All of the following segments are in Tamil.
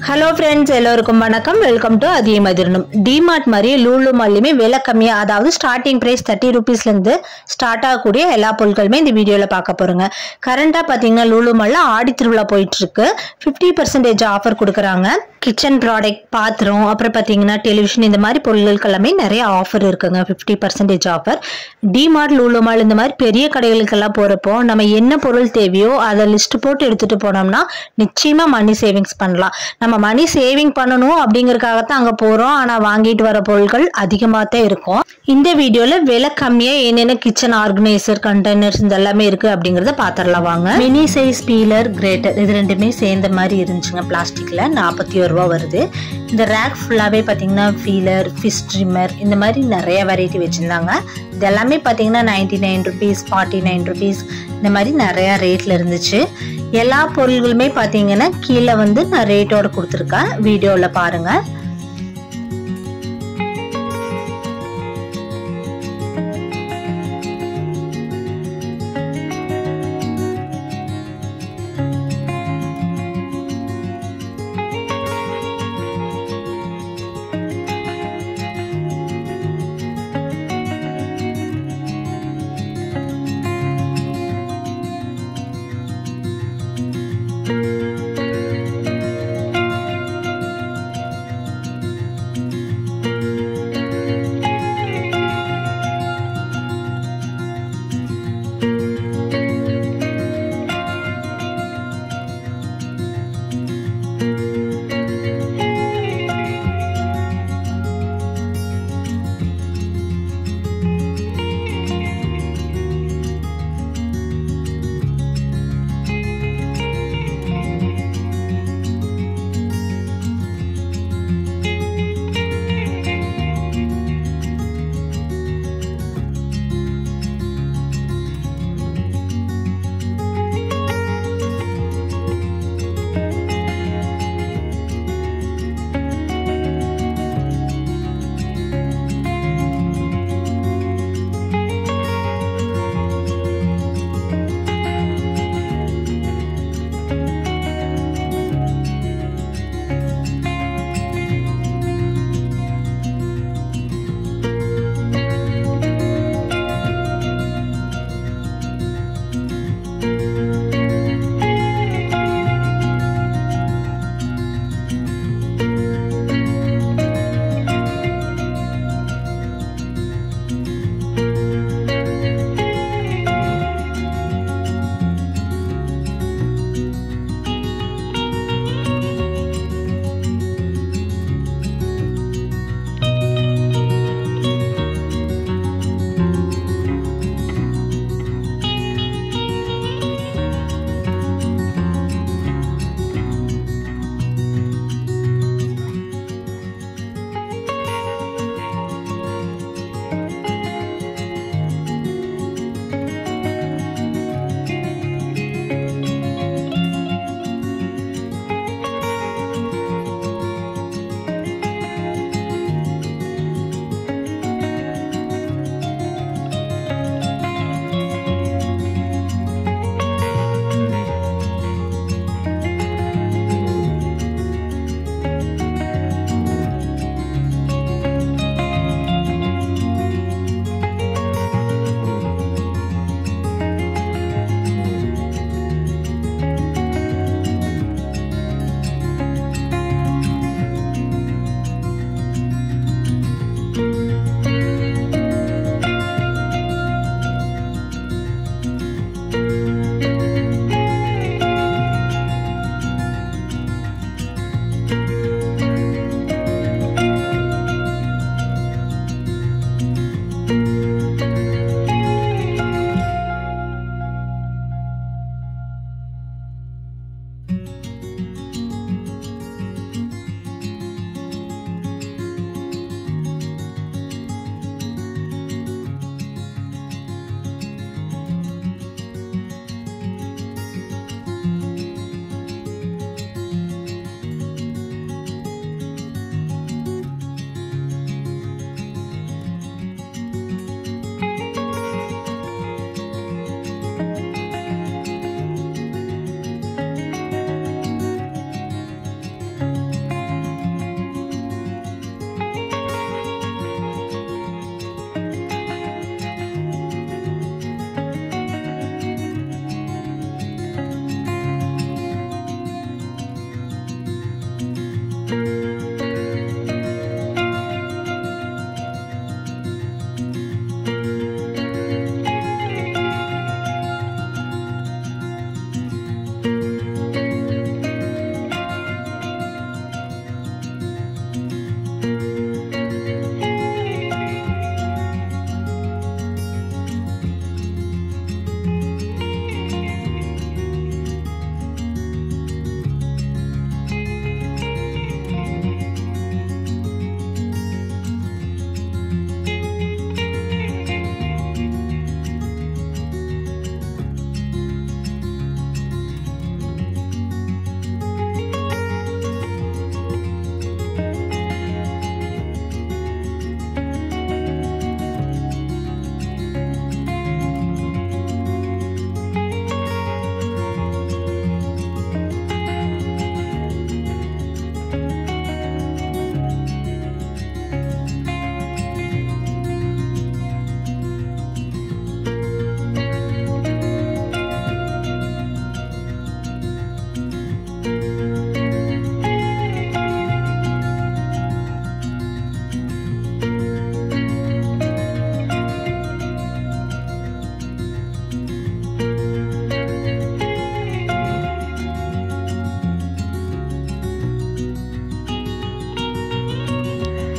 ஹலோ ஃப்ரெண்ட்ஸ் எல்லோருக்கும் வணக்கம் வெல்கம் டு அதிக மதிரணும் டிமார்ட் மாதிரியே லூலு மால்லையுமே விலை கம்மியாக அதாவது ஸ்டார்டிங் ப்ரைஸ் தேர்ட்டி ருபீஸ்லேருந்து ஸ்டார்ட் ஆகக்கூடிய எல்லா பொருட்களுமே இந்த வீடியோவில் பார்க்க போகிறோங்க கரண்ட்டாக பார்த்தீங்கன்னா லூலு மாலில் ஆடி திருவிழா போயிட்டுருக்கு ஃபிஃப்டி பர்சன்டேஜ் ஆஃபர் கொடுக்குறாங்க கிச்சன் ப்ராடக்ட் பாத்திரம் அப்புறம் பார்த்தீங்கன்னா டெலிவிஷன் இந்த மாதிரி பொருட்களுக்கு எல்லாமே நிறைய ஆஃபர் இருக்குங்க fifty percentage offer DMart Lulu mall இந்த மாதிரி பெரிய கடைகளுக்கெல்லாம் போகிறப்போ நம்ம என்ன பொருள் தேவையோ அதை லிஸ்ட் போட்டு எடுத்துகிட்டு போனோம்னா நிச்சயமாக மணி சேவிங்ஸ் பண்ணலாம் நம்ம மணி சேவிங் பண்ணணும் அப்படிங்கறதுக்காகத்தான் அங்கே போகிறோம் ஆனால் வாங்கிட்டு வர பொருட்கள் அதிகமாக தான் இருக்கும் இந்த வீடியோவில் விலை கம்மியாக என்னென்ன கிச்சன் ஆர்கனைசர் கண்டெய்னர்ஸ் இந்த எல்லாமே இருக்குது அப்படிங்கிறத பார்த்துடலாம் வாங்க மினி சைஸ் பீலர் கிரேட்டர் இது ரெண்டுமே சேர்ந்த மாதிரி இருந்துச்சுங்க பிளாஸ்டிக்கில் நாற்பத்தி ஒரு ரூபா வருது இந்த ரேக் ஃபுல்லாகவே பார்த்தீங்கன்னா ஃபீலர் ஃபிஷ் ட்ரிம்மர் இந்த மாதிரி நிறைய வெரைட்டி வச்சுருந்தாங்க இது எல்லாமே பார்த்தீங்கன்னா ninety nine rupees forty nine rupees இந்த மாதிரி நிறையா ரேட்டில் இருந்துச்சு எல்லா பொருள்களுமே பார்த்தீங்கன்னா கீழே வந்து நான் ரேட்டோட கொடுத்துருக்கேன் வீடியோவில் பாருங்கள்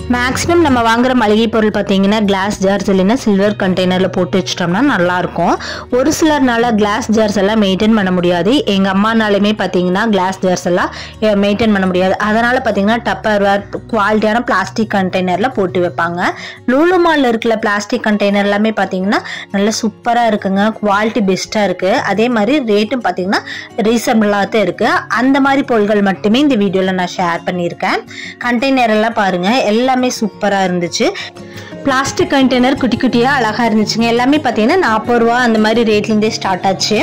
மேக்ஸிமம் நம்ம வாங்குற மளிகை பொருள் பார்த்தீங்கன்னா கிளாஸ் ஜார்ஸ் இல்லைன்னா சில்வர் கண்டெய்னரில் போட்டு வச்சிட்டோம்னா நல்லாயிருக்கும் ஒரு சிலர்னால கிளாஸ் ஜார்ஸ் எல்லாம் மெயின்டைன் பண்ண முடியாது எங்கள் அம்மானாலுமே பார்த்தீங்கன்னா கிளாஸ் ஜார்ஸ் எல்லாம் மெயின்டைன் பண்ண முடியாது அதனால் பார்த்தீங்கன்னா டப்பர்வேர் குவாலிட்டியான பிளாஸ்டிக் கண்டெய்னரில் போட்டு வைப்பாங்க லூலு மாலில் இருக்கிற பிளாஸ்டிக் கண்டெய்னர் எல்லாமே பார்த்தீங்கன்னா நல்லா சூப்பராக இருக்குங்க குவாலிட்டி பெஸ்ட்டாக இருக்குது அதே மாதிரி ரேட்டும் பார்த்தீங்கன்னா ரீசனபிளாக தான் இருக்குது அந்த மாதிரி பொருட்கள் மட்டுமே இந்த வீடியோவில் நான் ஷேர் பண்ணியிருக்கேன் கண்டெய்னர் எல்லாம் பாருங்கள் எல்லாமே சூப்பராக இருந்துச்சு பிளாஸ்டிக் கண்டெய்னர் குட்டி குட்டியாக அழகாக இருந்துச்சுங்க எல்லாமே பார்த்தீங்கன்னா நாற்பது ரூபா அந்த மாதிரி ரேட்லேருந்தே ஸ்டார்ட் ஆச்சு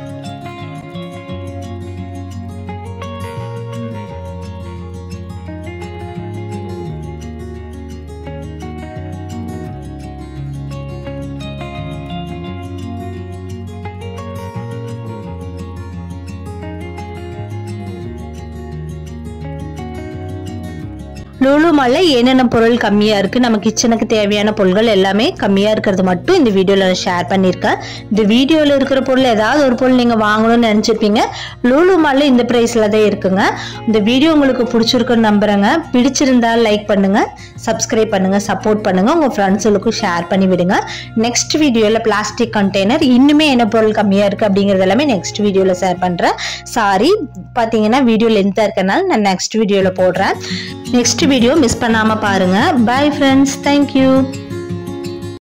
லூலு மாலில் என்னென்ன பொருள் கம்மியாக இருக்குது நம்ம கிச்சனுக்கு தேவையான பொருட்கள் எல்லாமே கம்மியாக இருக்கிறது மட்டும் இந்த வீடியோவில் நான் ஷேர் பண்ணியிருக்கேன் இந்த வீடியோவில் இருக்கிற பொருள் ஏதாவது ஒரு பொருள் நீங்கள் வாங்கணும்னு நினச்சிருப்பீங்க லூலு மாலில் இந்த ப்ரைஸில் தான் இருக்குங்க இந்த வீடியோ உங்களுக்கு பிடிச்சிருக்குன்னு நம்புகிறேங்க பிடிச்சிருந்தா லைக் பண்ணுங்கள் சப்ஸ்கிரைப் பண்ணுங்கள் சப்போர்ட் பண்ணுங்கள் உங்கள் ஃப்ரெண்ட்ஸுகளுக்கும் ஷேர் பண்ணி விடுங்க நெக்ஸ்ட் வீடியோவில் பிளாஸ்டிக் கண்டெய்னர் இன்னுமே என்ன பொருள் கம்மியாக இருக்குது அப்படிங்கிறது எல்லாமே நெக்ஸ்ட் வீடியோவில் ஷேர் பண்ணுறேன் சாரி பார்த்தீங்கன்னா வீடியோ லென்த்தாக இருக்கனால நான் நெக்ஸ்ட் வீடியோவில் போடுறேன் நெக்ஸ்ட் வீடியோ மிஸ் பண்ணாமல் பாருங்கள் பாய் ஃப்ரெண்ட்ஸ் தேங்க்யூ